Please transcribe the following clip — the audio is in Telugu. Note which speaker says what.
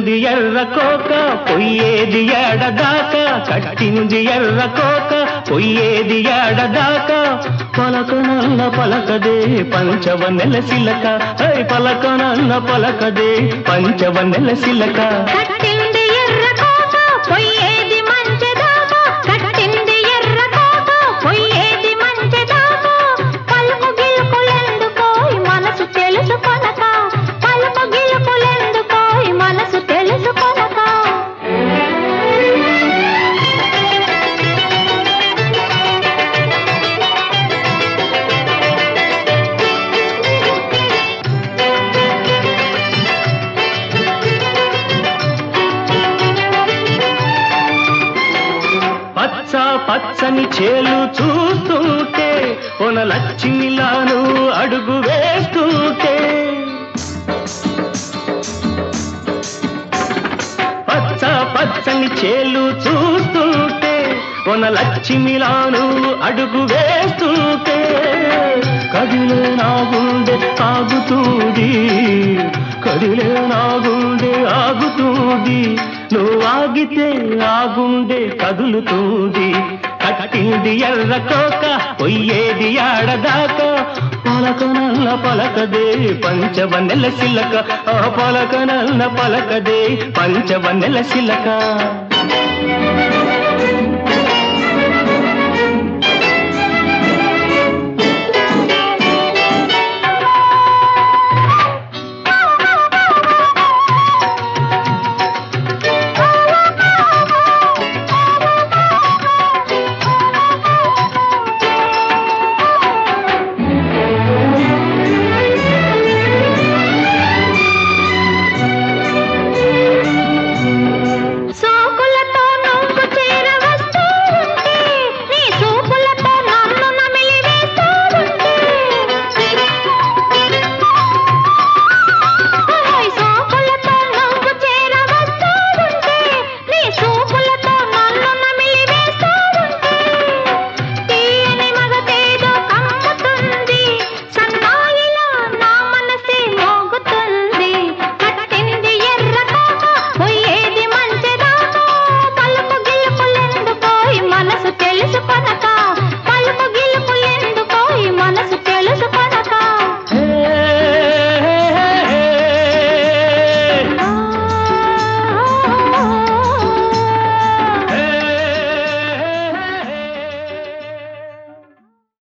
Speaker 1: కట్టింది ఎర్ర కోక పొయ్యేది ఏడదాకా కట్టింది ఎర్ర కోక పొయ్యేది ఏడదాకా పలకనన్న పలకదే పంచవ నెలసిలక హై పలకనన్న పలకదే పంచవ నెలసిలక
Speaker 2: కట్టింది ఎర్ర కోక పొయ్యేది మంచెదాకా కట్టింది ఎర్ర కోక పొయ్యేది మంచెదాకా పలుకు గిలుకులెందుకోయ్ మనసు తెలుసుకొనక పలుకు గిలుకులెందుకోయ్ మనసు తెలుసుకొనక
Speaker 1: పచ్చ పచ్చని చేలు చూస్తుంటే కొన లక్ష్మిలాను అడుగు వేస్తుంటే పచ్చ పచ్చని చేలు చూస్తుంటే కొన లక్ష్మిలాను అడుగు వేస్తుంటే కదిలే నా గుండె ఆగుతుంది కదిలే నా గుండె ఆగుతుంది నువ్వు ఆగితే ఆ గుండె కదులుతుంది కట్టింది ఎర్ర కోక పొయ్యేది ఆడదాకా పలకనల్ల పలకదే పంచవ నెలసిలక ఆ పలకనల్ల పలకదే పంచవ నెలసిలక
Speaker 2: సోకులతో నువ్వు చేరవస్తూ ఉంటే నీ చూపులతో నన్ను నమిలి వేస్తూ ఉంటే ఓయ్ సోకులతో నువ్వు చేరవస్తూ ఉంటే నీ చూపులతో నన్ను నమిలి వేస్తూ ఉంటే తీయని మగతేదో కమ్ముతుంది సన్నాయిలా నా మనసే మోగుతుంది కట్టింది ఎర్ర కోక పొయ్యేది మంచెదాకా పలుకు గిలుకులెందుకోయ్ మనసు తెలుసుకొనక